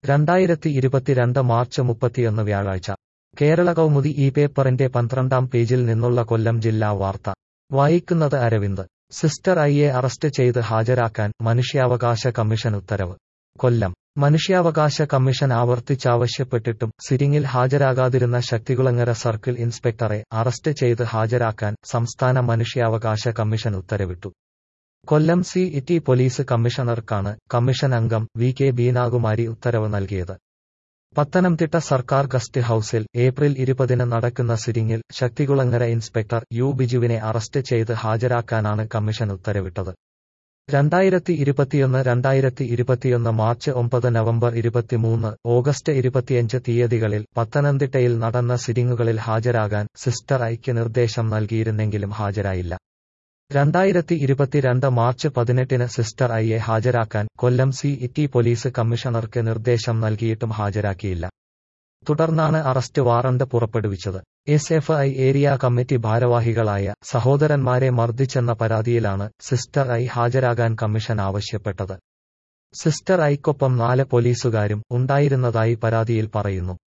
രണ്ടായിരത്തി ഇരുപത്തിരണ്ട് മാർച്ച് മുപ്പത്തിയൊന്ന് വ്യാഴാഴ്ച കേരള കൗമുദി ഈ പേപ്പറിന്റെ പന്ത്രണ്ടാം പേജിൽ നിന്നുള്ള കൊല്ലം ജില്ലാ വാർത്ത വായിക്കുന്നത് അരവിന്ദ് സിസ്റ്റർ ഐയെ അറസ്റ്റ് ചെയ്ത് ഹാജരാക്കാൻ മനുഷ്യാവകാശ കമ്മീഷൻ ഉത്തരവ് കൊല്ലം മനുഷ്യാവകാശ കമ്മീഷൻ ആവർത്തിച്ചാവശ്യപ്പെട്ടിട്ടും സിറ്റിംഗിൽ ഹാജരാകാതിരുന്ന ശക്തികുളങ്ങര സർക്കിൾ ഇൻസ്പെക്ടറെ അറസ്റ്റ് ചെയ്ത് ഹാജരാക്കാൻ സംസ്ഥാന മനുഷ്യാവകാശ കമ്മീഷൻ ഉത്തരവിട്ടു കൊല്ലം സി ഇറ്റി പോലീസ് കമ്മീഷണർക്കാണ് കമ്മീഷൻ അംഗം വി കെ ബീനാകുമാരി ഉത്തരവ് നൽകിയത് പത്തനംതിട്ട സർക്കാർ ഗസ്റ്റ് ഹൌസിൽ ഏപ്രിൽ ഇരുപതിന് നടക്കുന്ന സിറ്റിംഗിൽ ശക്തികുളങ്ങര ഇൻസ്പെക്ടർ യു ബിജുവിനെ അറസ്റ്റ് ചെയ്ത് ഹാജരാക്കാനാണ് കമ്മീഷൻ ഉത്തരവിട്ടത് രണ്ടായിരത്തി ഇരുപത്തിയൊന്ന് രണ്ടായിരത്തി ഇരുപത്തിയൊന്ന് മാർച്ച് ഒമ്പത് നവംബർ ഇരുപത്തിമൂന്ന് ഓഗസ്റ്റ് ഇരുപത്തിയഞ്ച് തീയതികളിൽ പത്തനംതിട്ടയിൽ നടന്ന സിറ്റിംഗുകളിൽ ഹാജരാകാൻ സിസ്റ്റർ ഐക്ക് നിർദ്ദേശം നൽകിയിരുന്നെങ്കിലും ഹാജരായില്ല രണ്ടായിരത്തി ഇരുപത്തിരണ്ട് മാർച്ച് പതിനെട്ടിന് സിസ്റ്റർ ഐയെ ഹാജരാക്കാൻ കൊല്ലം സി ഇറ്റി പോലീസ് കമ്മീഷണർക്ക് നിർദ്ദേശം നൽകിയിട്ടും ഹാജരാക്കിയില്ല തുടർന്നാണ് അറസ്റ്റ് വാറണ്ട് പുറപ്പെടുവിച്ചത് S F I area committee ഭാരവാഹികളായ സഹോദരന്മാരെ മർദ്ദിച്ചെന്ന പരാതിയിലാണ് സിസ്റ്റർ ഐ ഹാജരാകാൻ കമ്മീഷൻ ആവശ്യപ്പെട്ടത് സിസ്റ്റർ ഐക്കൊപ്പം നാല് പോലീസുകാരും ഉണ്ടായിരുന്നതായി പരാതിയിൽ പറയുന്നു